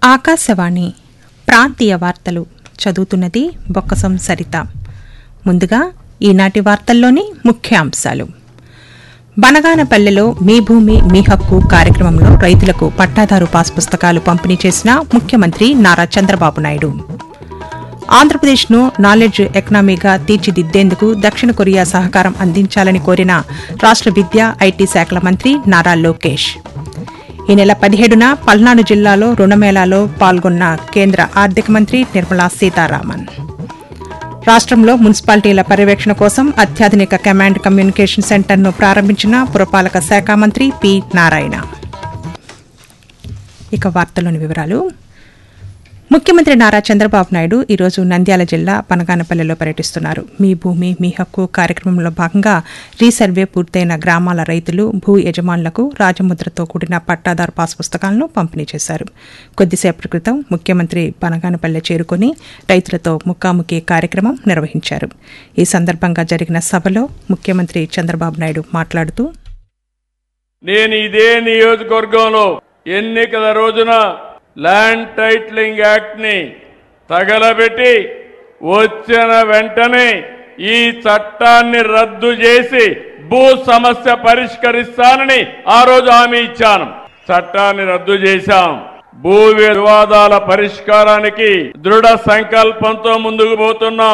ఆకాశవాణి ప్రాంతీయ వార్తలు చదువుతున్నది బొక్కసం సరిత ముందుగా ఈనాటి వార్తల్లోని ముఖ్యాంశాలు బనగానపల్లెలో మీ భూమి మీ హక్కు కార్యక్రమంలో రైతులకు పట్టాదారు పాస్ పుస్తకాలు పంపిణీ చేసిన ముఖ్యమంత్రి నారా చంద్రబాబు నాయుడు ఆంధ్రప్రదేశ్ను నాలెడ్జ్ ఎకనామీగా తీర్చిదిద్దేందుకు దక్షిణ కొరియా సహకారం అందించాలని కోరిన రాష్ట్ర విద్యా ఐటీ శాఖల మంత్రి నారా లోకేష్ ఈ నెల పదిహేడున పల్నాడు జిల్లాలో రుణమేళాలో పాల్గొన్న కేంద్ర ఆర్థిక మంత్రి నిర్మలా సీతారామన్ రాష్ట్రంలో మున్సిపాలిటీల పర్యవేక్షణ కోసం అత్యాధునిక కమాండ్ కమ్యూనికేషన్ సెంటర్ను ప్రారంభించిన పురపాలక శాఖ మంత్రి పి నారాయణ ఇక వార్తలోని వివరాలు ముఖ్యమంత్రి నారా చంద్రబాబు నాయుడు ఈరోజు నంద్యాల జిల్లా పనగానపల్లెలో పర్యటిస్తున్నారు మీ భూమి మీ హక్కు కార్యక్రమంలో భాగంగా రీసర్వే పూర్తయిన గ్రామాల రైతులు భూ యజమానులకు రాజముద్రతో కూడిన పట్టాదారు పాస్ పుస్తకాలను పంపిణీ చేశారు కొద్దిసేపటి క్రితం ముఖ్యమంత్రి పనగానపల్లె చేరుకుని రైతులతో ముఖాముఖి కార్యక్రమం నిర్వహించారు ఈ సందర్భంగా జరిగిన సభలో ముఖ్యమంత్రి చంద్రబాబు నాయుడు మాట్లాడుతూ నేను ఇదే నియోజకవర్గంలో ఎన్నికల రోజున ల్యాండ్ టైటిలింగ్ యాక్ట్ ని తగలబెట్టి వచ్చిన వెంటనే ఈ చట్టాన్ని రద్దు చేసి భూ సమస్య పరిష్కరిస్తానని ఆ రోజు హామీ ఇచ్చాను చట్టాన్ని రద్దు చేశాం భూ వివాదాల పరిష్కారానికి దృఢ సంకల్పంతో ముందుకు పోతున్నాం